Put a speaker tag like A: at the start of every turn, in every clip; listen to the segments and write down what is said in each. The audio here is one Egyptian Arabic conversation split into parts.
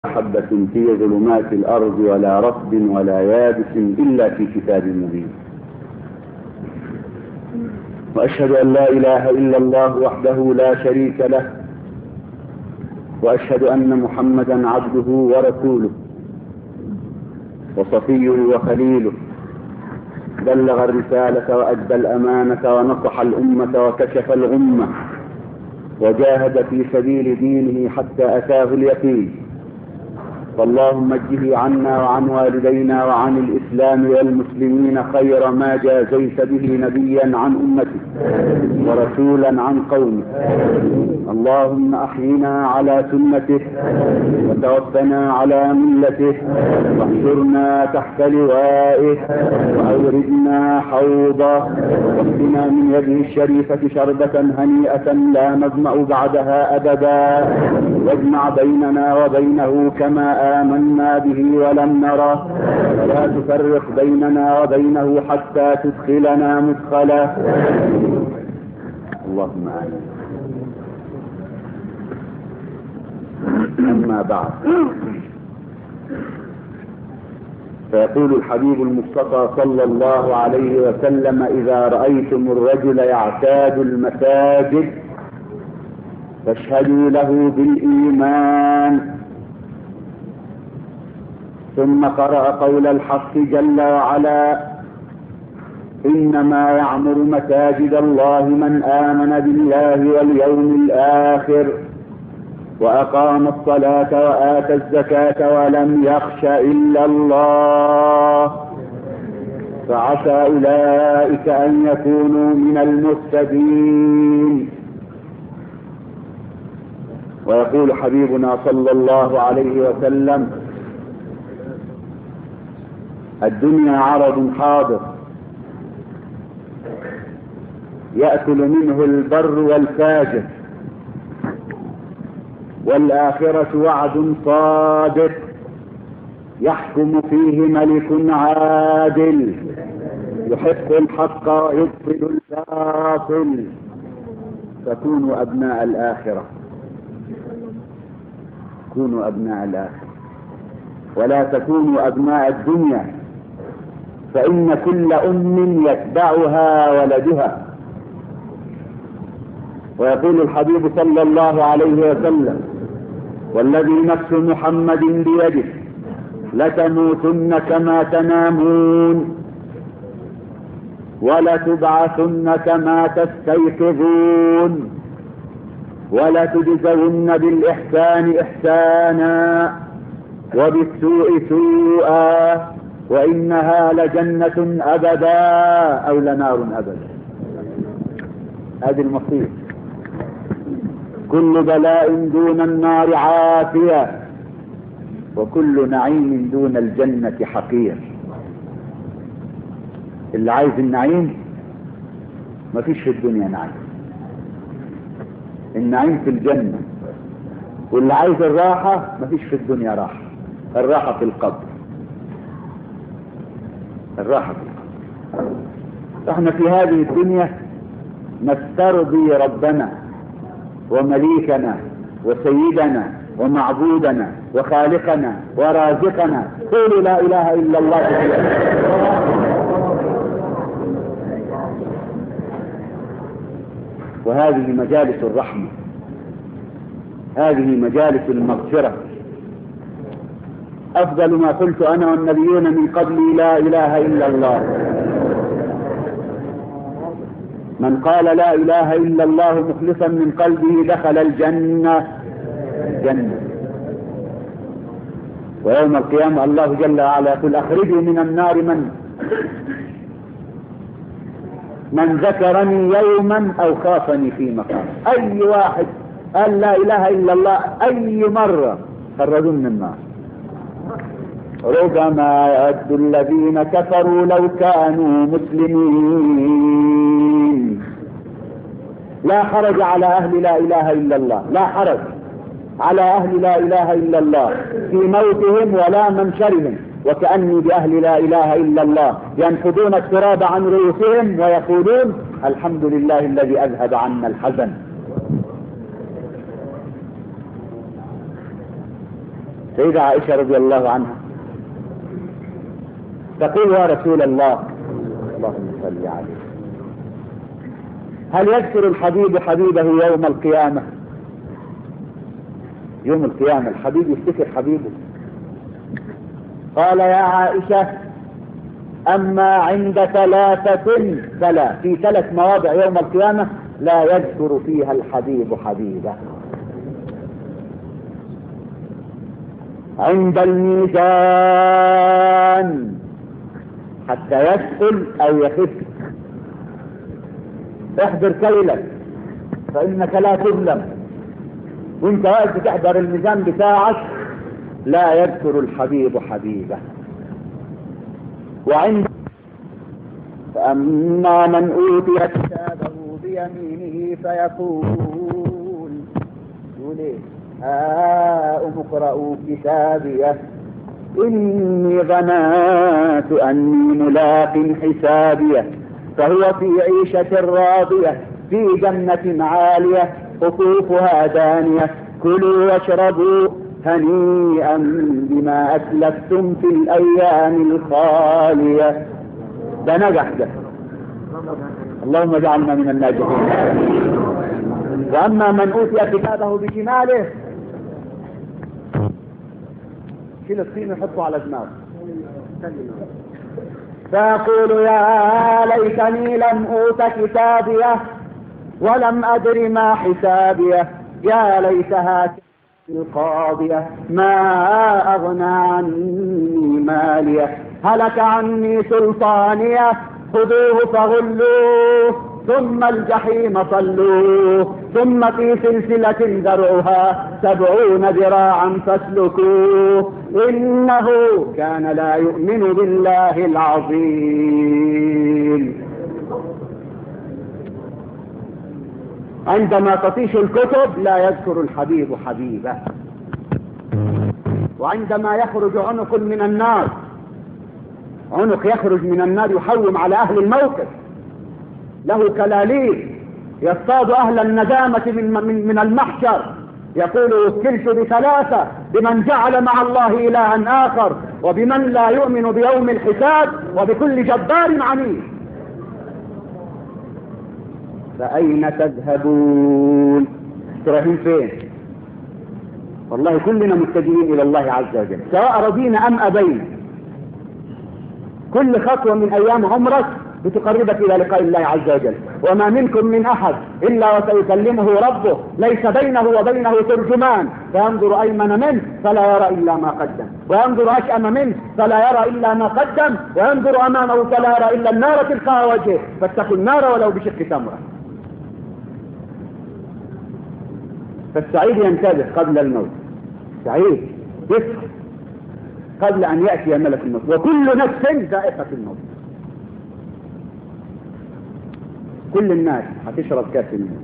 A: حبة في ظلمات الأرض ولا رطب ولا يابس إلا في كتاب مبين وأشهد أن لا إله إلا الله وحده لا شريك له وأشهد أن محمدا عبده ورسوله وصفيه وخليله بلغ الرسالة وأدى الأمانة ونصح الأمة وكشف الغمة وجاهد في سبيل دينه حتى أتاه اليقين فاللهم اجه عنا وعن والدينا وعن الإسلام والمسلمين خير ما جازيت به نبيا عن أمته ورسولا عن قومه اللهم أحينا على سنته وتوفنا على ملته واحشرنا تحت لوائه وأوردنا حوضه واسقنا من يده الشريفة شربة هنيئة لا نظمأ بعدها أبدا واجمع بيننا وبينه كما آمنا به ولم نره ولا تفرق بيننا وبينه حتى تدخلنا مدخله اللهم آمين أما بعد فيقول الحبيب المصطفى صلى الله عليه وسلم إذا رأيتم الرجل يعتاد المساجد فاشهدوا له بالإيمان ثم قرأ قول الحق جل وعلا إنما يعمر مساجد الله من آمن بالله واليوم الآخر وأقام الصلاة وآتى الزكاة ولم يخش إلا الله فعسى أولئك أن يكونوا من المهتدين ويقول حبيبنا صلى الله عليه وسلم الدنيا عرض حاضر يأكل منه البر والفاجر والآخرة وعد صادق يحكم فيه ملك عادل يحق الحق ويبطل الباطل فكونوا أبناء الآخرة كونوا أبناء الآخرة ولا تكونوا أبناء الدنيا فإن كل أم يتبعها ولدها ويقول الحبيب صلى الله عليه وسلم والذي نفس محمد بيده لتموتن كما تنامون ولتبعثن كما تستيقظون ولتجزون بالإحسان إحسانا وبالسوء سوءا وإنها لجنة أبدا أو لنار أبدا هذه المصير كل بلاء دون النار عافية وكل نعيم دون الجنة حقير اللي عايز النعيم مفيش في الدنيا نعيم النعيم في الجنة واللي عايز الراحة مفيش في الدنيا راحة الراحة في القبر الراحة في القبر احنا في هذه الدنيا نسترضي ربنا ومليكنا وسيدنا ومعبودنا وخالقنا ورازقنا قولوا لا اله الا الله وهذه مجالس الرحمه هذه مجالس المغفره افضل ما قلت انا والنبيون من قبلي لا اله الا الله من قال لا اله الا الله مخلصا من قلبه دخل الجنه جنه ويوم القيامه الله جل وعلا يقول اخرجوا من النار من من ذكرني يوما او خافني في مقام اي واحد قال لا اله الا الله اي مره خرجوا من النار ربما يود الذين كفروا لو كانوا مسلمين لا حرج على اهل لا اله الا الله لا حرج على اهل لا اله الا الله في موتهم ولا منشرهم وكأني بأهل لا إله إلا الله ينفضون التراب عن رؤوسهم ويقولون الحمد لله الذي أذهب عنا الحزن سيدة عائشة رضي الله عنها تقول يا رسول الله اللهم صل عليه هل يذكر الحبيب حبيبه يوم القيامة يوم القيامة الحبيب يفتكر حبيبه قال يا عائشة أما عند ثلاثة فلا في ثلاث مواضع يوم القيامة لا يذكر فيها الحبيب حبيبه عند الميزان حتى يثقل أو يخف احضر كيلك فإنك لا تظلم وانت واقف تحضر الميزان بتاعك لا يذكر الحبيب حبيبه وعند فأما من أوتي كتابه بيمينه فيقول يقول ايه هاؤم اقرءوا كتابيه إني ظننت أني ملاق حسابيه فهو في عيشة راضية في جنة عالية قطوفها دانية كلوا واشربوا هنيئا بما أسلفتم في الأيام الخالية ده نجح ده اللهم اجعلنا من الناجحين وأما من أوتي كتابه بشماله شيل الطين وحطه على دماغه فيقول يا ليتني لم أوت كتابيه ولم أدر ما حسابيه يا ليتها القاضية ما أغنى عني ماليه هلك عني سلطانيه خذوه فغلوه ثم الجحيم صلوه ثم في سلسلة ذرعها سبعون ذراعا فاسلكوه إنه كان لا يؤمن بالله العظيم عندما تطيش الكتب لا يذكر الحبيب حبيبه وعندما يخرج عنق من النار عنق يخرج من النار يحوم على أهل الموقف له كلاليب يصطاد أهل الندامة من, من, من المحشر يقول وكلت بثلاثة بمن جعل مع الله إلها آخر وبمن لا يؤمن بيوم الحساب وبكل جبار عنيد فأين تذهبون رايحين فين والله كلنا متجهين إلى الله عز وجل سواء رضينا أم أبينا كل خطوة من أيام عمرك بتقربك إلى لقاء الله عز وجل وما منكم من أحد إلا وسيكلمه ربه ليس بينه وبينه ترجمان فينظر أيمن منه فلا يرى إلا ما قدم وينظر أشأم منه فلا يرى إلا ما قدم وينظر أمامه فلا يرى إلا النار تلقى وجهه فاتقوا النار ولو بشق تمرة فالسعيد ينتبه قبل الموت سعيد يصحى قبل أن يأتي ملك الموت وكل نفس ذائقة الموت كل الناس هتشرب كاس الموت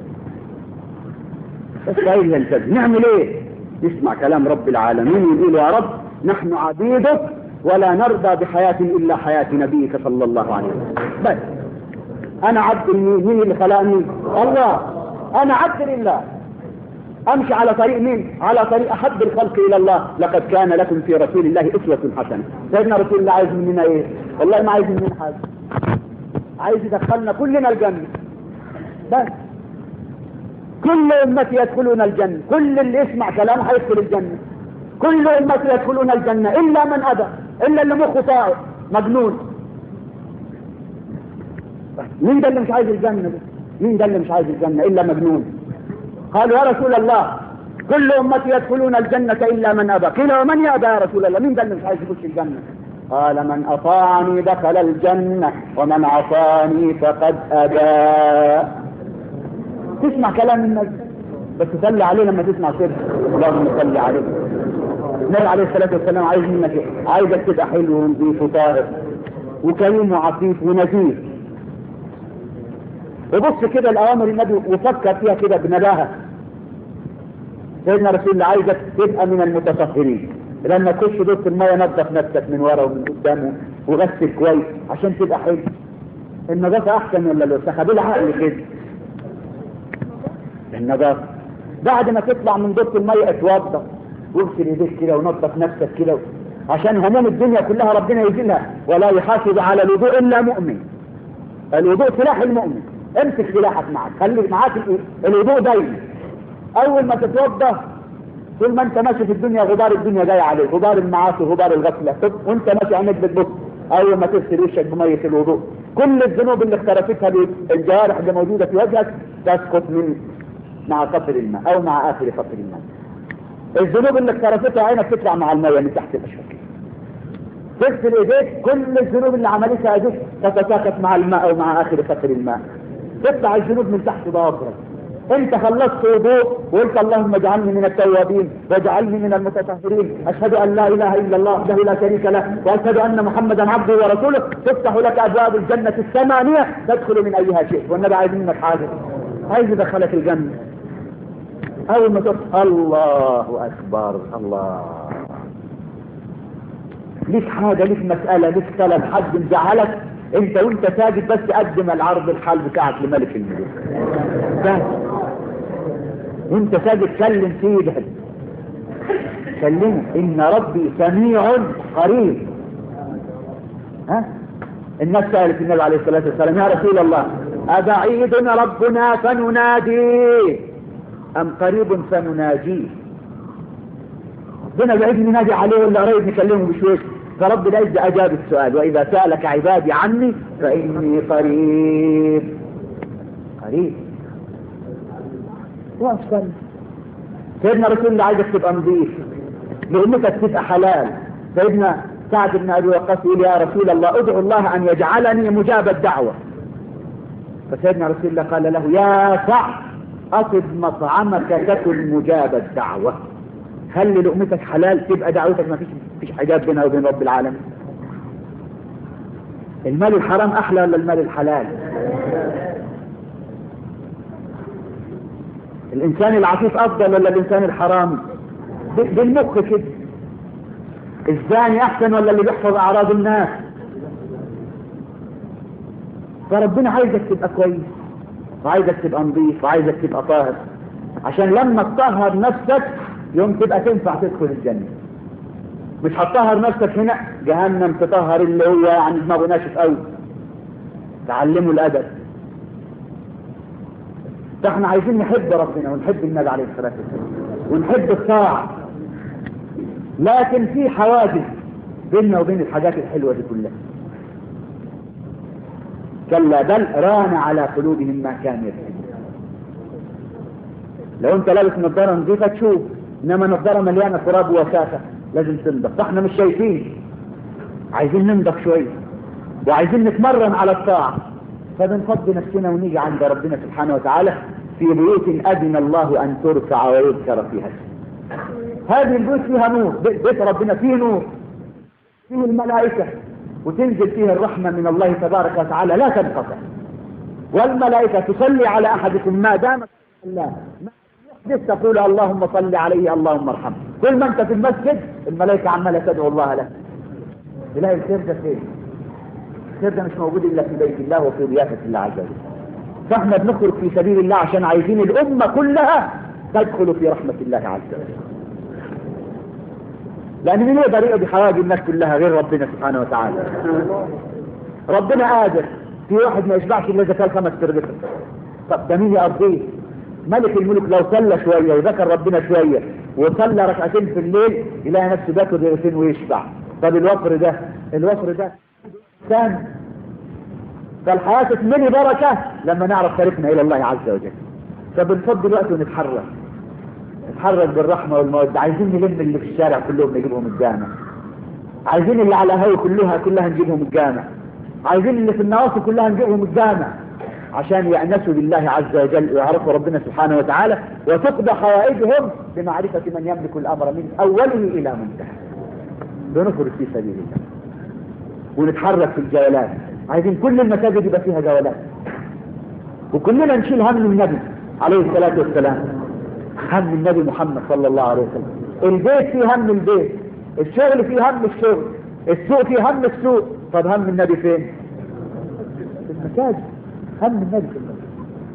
A: السعيد ينتبه نعمل ايه نسمع كلام رب العالمين يقول يا رب نحن عبيدك ولا نرضى بحياة إلا حياة نبيك صلى الله عليه وسلم بس أنا عبد مين مين اللي خلقني الله أنا عبد لله امشي على طريق مين على طريق احب الخلق الى الله لقد كان لكم في رسول الله اسوة حسنة سيدنا رسول الله عايز مننا ايه والله ما عايز مننا حاجة عايز يدخلنا كلنا الجنة بس كل امتي يدخلون الجنة كل اللي يسمع كلام هيدخل الجنة كل امتي يدخلون الجنة الا من ابى الا اللي مخه طائر مجنون مين ده اللي مش عايز الجنة ده مين ده اللي مش عايز الجنة الا مجنون قالوا يا رسول الله كل امتي يدخلون الجنة الا من ابى قيل ومن يابى يا رسول الله مين ده اللي مش عايز يخش الجنة قال من اطاعني دخل الجنة ومن عصاني فقد ابى تسمع كلام النبي بس صلي عليه لما تسمع كده اللهم صل عليه النبي عليه الصلاه والسلام عايز منك ايه؟ عايزك تبقى حلو ونظيف وطاهر وكريم وعفيف ونزيه وبص كده الاوامر النبي وفكر فيها كده بنباهه سيدنا رسول الله عايزك تبقى من المتطهرين لما تخش دورة المية نظف نفسك من ورا ومن قدامه وغسل كويس عشان تبقى حلو النظافة أحسن ولا الوسخة بالعقل كده النظافة بعد ما تطلع من دورة المية اتوضى واغسل ايديك كده ونظف نفسك كده عشان هموم الدنيا كلها ربنا يزيلها ولا يحاسب على الوضوء الا مؤمن الوضوء سلاح المؤمن امسك سلاحك معك خلي معاك الوضوء دايما اول ما تتوضا طول ما انت ماشي في الدنيا غبار الدنيا جاي عليك غبار المعاصي غبار الغفله وانت ماشي عينك بتبص اول ما تغسل وشك بميه الوضوء كل الذنوب اللي اختلفتها بالجوارح اللي موجوده في وجهك تسقط من مع قطر الماء او مع اخر قطر الماء الذنوب اللي اختلفتها عينك تطلع مع الميه من تحت الاشواك تغسل ايديك كل الذنوب اللي عملتها ايديك تتساقط مع الماء او مع اخر قطر الماء تطلع الذنوب من تحت ضوافرك انت خلصت وضوء وقلت اللهم اجعلني من التوابين واجعلني من المتطهرين اشهد ان لا اله الا الله وحده لا شريك له واشهد ان محمدا عبده ورسوله تفتح لك ابواب الجنه الثمانيه تدخل من ايها شئت والنبي عايز منك حاجه عايز يدخلك الجنه اول ما تقول الله اكبر الله ليك حاجه ليك مساله ليك طلب حد مزعلك انت وانت ساجد بس قدم العرض الحال بتاعك لملك الملوك بس وانت ساجد كلم سيدك كلمه ان ربي سميع قريب ها الناس سألت النبي عليه الصلاة والسلام يا رسول الله أبعيد ربنا فنناديه أم قريب فنناجيه ربنا بعيد ننادي عليه ولا قريب نكلمه بشويش فرب العزة أجاب السؤال وإذا سألك عبادي عني فإني قريب قريب واصل سيدنا رسول الله عايزك تبقى نظيف لأنك تبقى حلال سيدنا سعد بن أبي وقاص يقول يا رسول الله ادعو الله أن يجعلني مجاب الدعوة فسيدنا رسول الله قال له يا سعد أطب مطعمك تكن مجاب الدعوة خلي لقمتك حلال تبقى دعوتك ما فيش فيش حجاب بينها وبين رب العالمين المال الحرام احلى ولا المال الحلال الانسان العفيف افضل ولا الانسان الحرام بالمخ كده الزاني احسن ولا اللي بيحفظ اعراض الناس فربنا عايزك تبقى كويس وعايزك تبقى نظيف وعايزك تبقى طاهر عشان لما تطهر نفسك يوم تبقى تنفع تدخل الجنة مش هتطهر نفسك هنا جهنم تطهر اللي هو يعني دماغه ناشف قوي تعلموا الادب فاحنا عايزين نحب ربنا ونحب النبي عليه الصلاه والسلام ونحب الطاعه لكن في حواجز بيننا وبين الحاجات الحلوه دي كلها كلا بل ران على قلوبهم ما كانوا يكسبون لو انت لابس نظاره نظيفه تشوف انما نظاره مليانه تراب ووساخه لازم تنضف فاحنا مش شايفين عايزين ننضف شويه وعايزين نتمرن على الطاعه فبنفضي نفسنا ونيجي عند ربنا سبحانه وتعالى في بيوت اذن الله ان ترفع ويذكر فيها هذه البيوت فيها نور بيت ربنا فيه نور فيه الملائكه وتنزل فيه الرحمه من الله تبارك وتعالى لا تنقطع والملائكه تصلي على احدكم ما دامت الله يحدث تقول اللهم صل عليه اللهم ارحمه كل ما انت في المسجد الملائكه عماله تدعو الله له تلاقي الخير ده فين الخير ده مش موجود الا في بيت الله وفي ضيافه الله عز وجل فاحنا بنخرج في سبيل الله عشان عايزين الامه كلها تدخل في رحمه الله عز وجل لان مين يقدر يقضي حوائج الناس كلها غير ربنا سبحانه وتعالى ربنا قادر في واحد ما يشبعش الا اذا كان خمس ترغفه طب ده مين يقضيه ملك الملك لو صلى شويه وذكر ربنا شويه وصلى ركعتين في الليل يلاقي نفسه بياكل رغيفين ويشبع طب الوفر ده الوفر ده ثاني فالحياة تتملي بركة لما نعرف طريقنا إلى الله عز وجل فبنفضي الوقت ونتحرك نتحرك بالرحمة والمودة عايزين نلم اللي في الشارع كلهم نجيبهم الجامع عايزين اللي على هوي كلها كلها نجيبهم الجامع عايزين اللي في النواصي كلها نجيبهم الجامع عشان يأنسوا بالله عز وجل ويعرفوا ربنا سبحانه وتعالى وتقضى حوائجهم بمعرفة من يملك الأمر من أوله إلى منتهى بنخرج في سبيل الله ونتحرك في الجولات عايزين كل المساجد يبقى فيها جولات وكلنا نشيل هم النبي عليه الصلاة والسلام هم النبي محمد صلى الله عليه وسلم البيت فيه هم البيت الشغل فيه هم الشغل السوق فيه هم السوق طب هم النبي فين في المساجد هم النبي في المساجد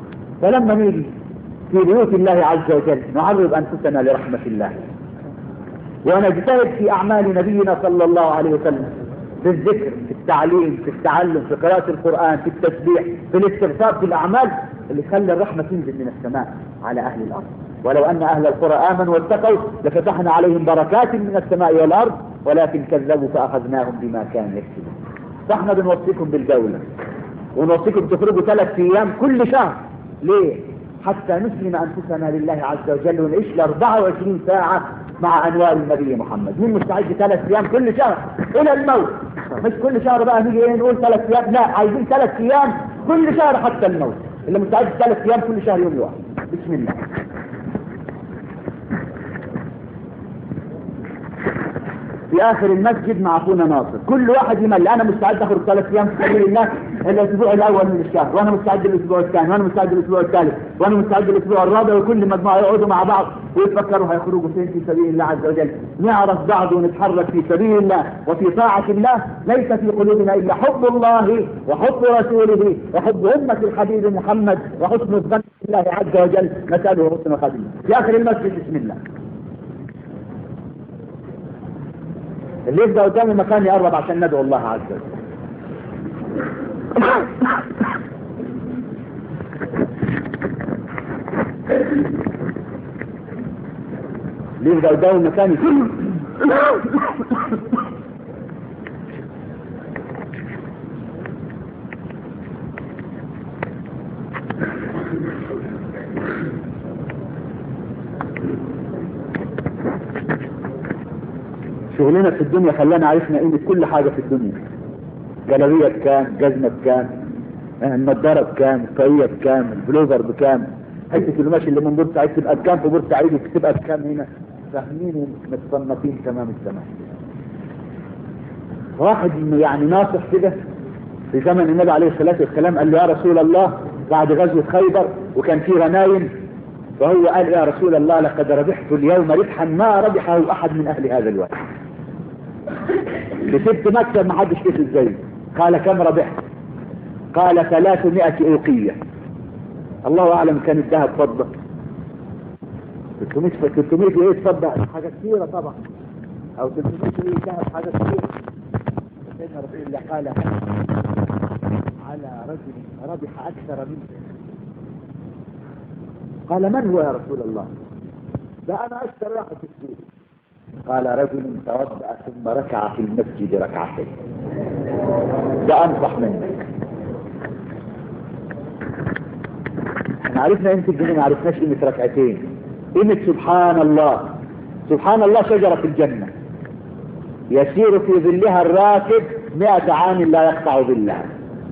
A: فلما نيجي في بيوت الله عز وجل نعرض انفسنا لرحمة الله ونجتهد في أعمال نبينا صلى الله عليه وسلم في الذكر في التعليم في التعلم في قراءة القرآن في التسبيح في الاستغفار في الأعمال اللي خلى الرحمة تنزل من السماء على أهل الأرض ولو أن أهل القرى آمنوا واتقوا لفتحنا عليهم بركات من السماء والأرض ولكن كذبوا فأخذناهم بما كانوا يكسبون فاحنا بنوصيكم بالجولة ونوصيكم تخرجوا ثلاث أيام كل شهر ليه؟ حتى نسلم أنفسنا لله عز وجل ونعيش ل 24 ساعة مع أنوار النبي محمد مين مستعد ثلاث أيام كل شهر إلى الموت مش كل شهر بقى نيجي ايه نقول ثلاث أيام لا عايزين ثلاث أيام كل شهر حتى الموت اللي مستعد ثلاث أيام كل شهر يوم واحد بسم الله في اخر المسجد مع اخونا ناصر كل واحد يمل انا مستعد اخرج ثلاث ايام في سبيل الله الاسبوع الاول من الشهر وانا مستعد الاسبوع الثاني وانا مستعد الاسبوع الثالث وانا مستعد الاسبوع الرابع وكل مجموعه يقعدوا مع بعض ويتفكروا هيخرجوا فين في سبيل الله عز وجل نعرف بعض ونتحرك في سبيل الله وفي طاعه الله ليس في قلوبنا الا حب الله وحب رسوله وحب امه الحبيب محمد وحسن الظن بالله عز وجل نساله حسن الخاتمه في اخر المسجد بسم الله اللي يبدأ قدام المكان يقرب عشان ندعو الله عز وجل اللي يبدأ قدام المكان شغلنا في الدنيا خلانا عرفنا قيمة كل حاجة في الدنيا جلابية بكام جزمة بكام النضارة بكام الطاقية بكام البلوفر بكام حتة القماش اللي من بورسعيد تبقى بكام في بورسعيد وتبقى بكام هنا فاهمين متصنفين تمام التمام واحد يعني ناصح كده في زمن النبي عليه الصلاة والسلام قال له يا رسول الله بعد غزوة خيبر وكان في غنايم فهو قال يا رسول الله لقد ربحت اليوم ربحا ما ربحه احد من اهل هذا الوادي كسبت مكسب ما حدش كسب زيه قال كم ربحت قال ثلاثمائة اوقية الله اعلم كان الذهب فضة 300 300 ايه تفضل حاجة كثيرة طبعا او 300 ايه ذهب حاجة كثيرة سيدنا رسول الله قال على رجل ربح اكثر منه قال من هو يا رسول الله ده انا اشتر واحد في السوق قال رجل توضأ ثم ركع في المسجد ركعتين ده انصح منك احنا عرفنا قيمة الجنيه ما عرفناش قيمة ركعتين قيمة سبحان الله سبحان الله شجرة في الجنة يسير في ظلها الراكب مئة عام لا يقطع ظلها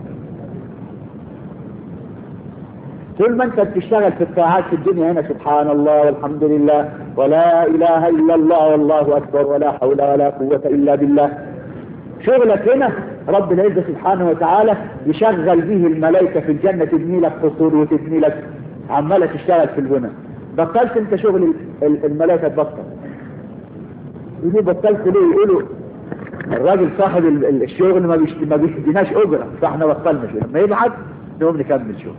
A: طول ما انت بتشتغل في الطاعات في الدنيا هنا سبحان الله والحمد لله ولا اله الا الله والله اكبر ولا حول ولا قوة الا بالله شغلك هنا رب العزة سبحانه وتعالى يشغل به الملائكة في الجنة تبني لك قصور وتبني لك عمالة تشتغل في البنى بطلت انت شغل الملائكة تبطل يقولوا بطلت ليه يقولوا الراجل صاحب الشغل ما ما بيديناش اجرة فاحنا بطلنا شغل لما يبعد نقوم نكمل شغل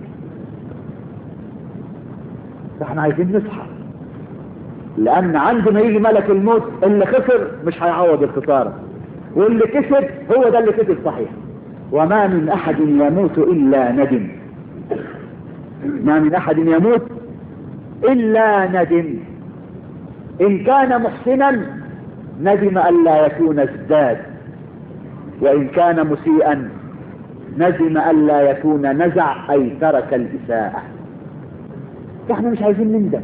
A: فاحنا عايزين نصحى لان عندما يجي ملك الموت اللي خسر مش هيعوض الخسارة واللي كسب هو ده اللي كسب صحيح وما من احد يموت الا ندم ما من احد يموت الا ندم ان كان محسنا ندم الا يكون ازداد وان كان مسيئا ندم الا يكون نزع اي ترك الاساءه احنا مش عايزين نندم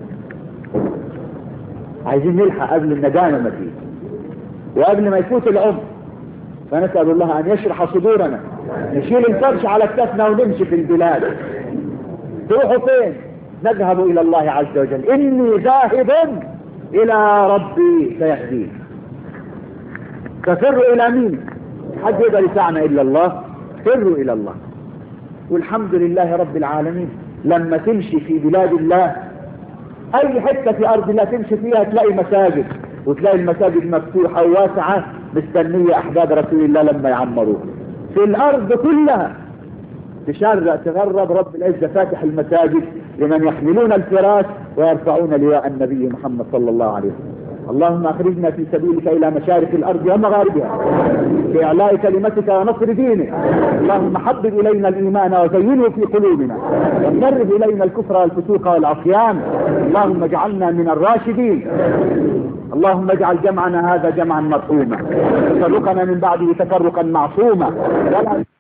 A: عايزين نلحق قبل الندامة ما فيه وقبل ما يفوت العمر فنسأل الله ان يشرح صدورنا نشيل الفرش على كتفنا ونمشي في البلاد تروحوا فين نذهب الى الله عز وجل اني ذاهب الى ربي سيهدين تفر الى مين حد يقدر يسعنا الا الله فروا الى الله والحمد لله رب العالمين لما تمشي في بلاد الله اي حتة في ارض الله تمشي فيها تلاقي مساجد وتلاقي المساجد مفتوحة وواسعة مستنية احباب رسول الله لما يعمروها في الارض كلها تشرع تغرب رب العزة فاتح المساجد لمن يحملون الفراش ويرفعون لواء النبي محمد صلى الله عليه وسلم اللهم اخرجنا في سبيلك الى مشارق الارض ومغاربها باعلاء كلمتك ونصر دينك اللهم حبب الينا الايمان وزينه في قلوبنا وكره الينا الكفر والفسوق والعصيان اللهم اجعلنا من الراشدين اللهم اجعل جمعنا هذا جمعا مرحوما تفرقنا من بعده تفرقا معصوما ولا